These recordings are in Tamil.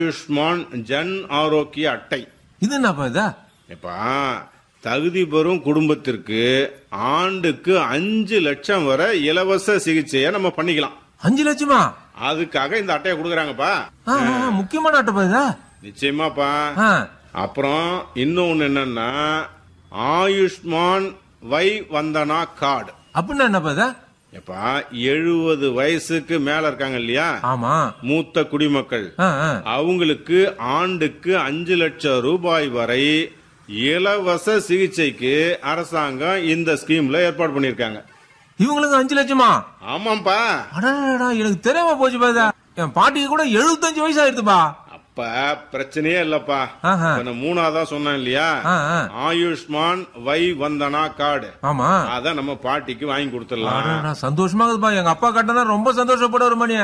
ஆயுஷ்மான் ஜன் ஆரோக்கிய அட்டை இது என்னப்பா இதா இப்ப தகுதி பெறும் குடும்பத்திற்கு ஆண்டுக்கு அஞ்சு லட்சம் வரை இலவச சிகிச்சையை நம்ம பண்ணிக்கலாம் அஞ்சு லட்சமா அதுக்காக இந்த அட்டையை கொடுக்குறாங்கப்பா ஆ, ஆ, ஆ, முக்கியமான ஆட்டப்பா இதா நிச்சயமாப்பா ஆ, அப்புறம் இன்னொன்னு என்னன்னா ஆயுஷ்மான் வை வந்தனா கார்டு அப்படின்னா என்னப்பா இதா எப்பா எழுபது வயசுக்கு மேல இருக்காங்க இல்லையா ஆமா மூத்த குடிமக்கள் ஆ, ஆ. அவங்களுக்கு ஆண்டுக்கு அஞ்சு லட்சம் ரூபாய் வரை இலவச சிகிச்சைக்கு அரசாங்கம் இந்த ஸ்கீம்ல ஏற்பாடு பண்ணிருக்காங்க இவங்களுக்கு அஞ்சு லட்சமா ஆமாப்பா அடடா எனக்கு தெரியாம போச்சு பாதா என் பாட்டிக்கு கூட எழுபத்தஞ்சு வயசு ஆயிடுதுப்பா அப்ப பிரச்சனையே இல்லப்பா ஆஹா. இப்ப நான் மூணாவதா சொன்னேன் இல்லையா ஆ, ஆ. ஆயுஷ்மான் வை வந்தனா கார்டு ஆமா அத நம்ம பாட்டிக்கு வாங்கி கொடுத்துடலாம் அடடா, சந்தோஷமா இருக்குதுப்பா எங்க அப்பா கட்டினா ரொம்ப சந்தோஷப்படுவாரு மணியா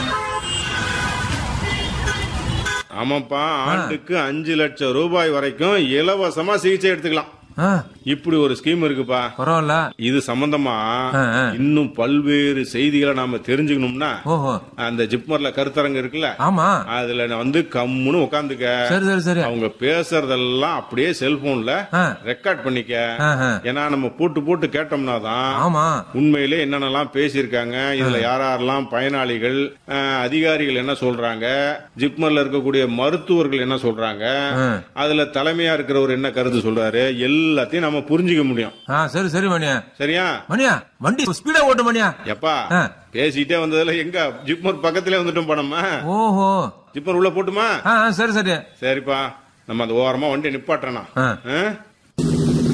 ஆமாப்பா ஆண்டுக்கு அஞ்சு லட்சம் ரூபாய் வரைக்கும் இலவசமா சிகிச்சை எடுத்துக்கலாம் ஆ, இப்படி ஒரு ஸ்கீம் இருக்குப்பா பரவாயில்ல இது சம்பந்தமா ஆ, ஆ. இன்னும் பல்வேறு செய்திகளை நாம தெரிஞ்சுக்கணும்னா ஓஹோ அந்த ஜிப்மர்ல கருத்தரங்கு இருக்குல்ல ஆமா அதுல நான் வந்து கம்முன்னு உட்காந்துக்க சரி சரி சரி அவங்க பேசுறதெல்லாம் அப்படியே செல்போன்ல ஆ. ரெக்கார்ட் பண்ணிக்க ஆ, ஆ. ஏன்னா நம்ம போட்டு போட்டு கேட்டோம்னா தான் ஆமா உண்மையிலே என்னென்னலாம் பேசியிருக்காங்க இதுல யார் யாரெல்லாம் பயனாளிகள் அஹ், அதிகாரிகள் என்ன சொல்றாங்க ஜிப்மர்ல இருக்கக்கூடிய மருத்துவர்கள் என்ன சொல்றாங்க ஆ. அதுல தலைமையா இருக்கிறவர் என்ன கருத்து சொல்றாரு எல்லாத்தையும் நம்ம புரிஞ்சுக்க முடியும் ஆ சரி சரி மணியா சரியா மணியா வண்டி ஸ்பீடா ஓட்டு மணியா எப்பா ஆ. பேசிட்டே வந்ததுல எங்க ஜிப்மர் பக்கத்திலே வந்துட்டோம் பணமா ஓஹோ ஜிப்மர் உள்ள போட்டுமா ஆ ஆ, சரி சரி சரிப்பா நம்ம அந்த ஓரமா வண்டி நிப்பாட்டுறேனா ஆ. ஆ?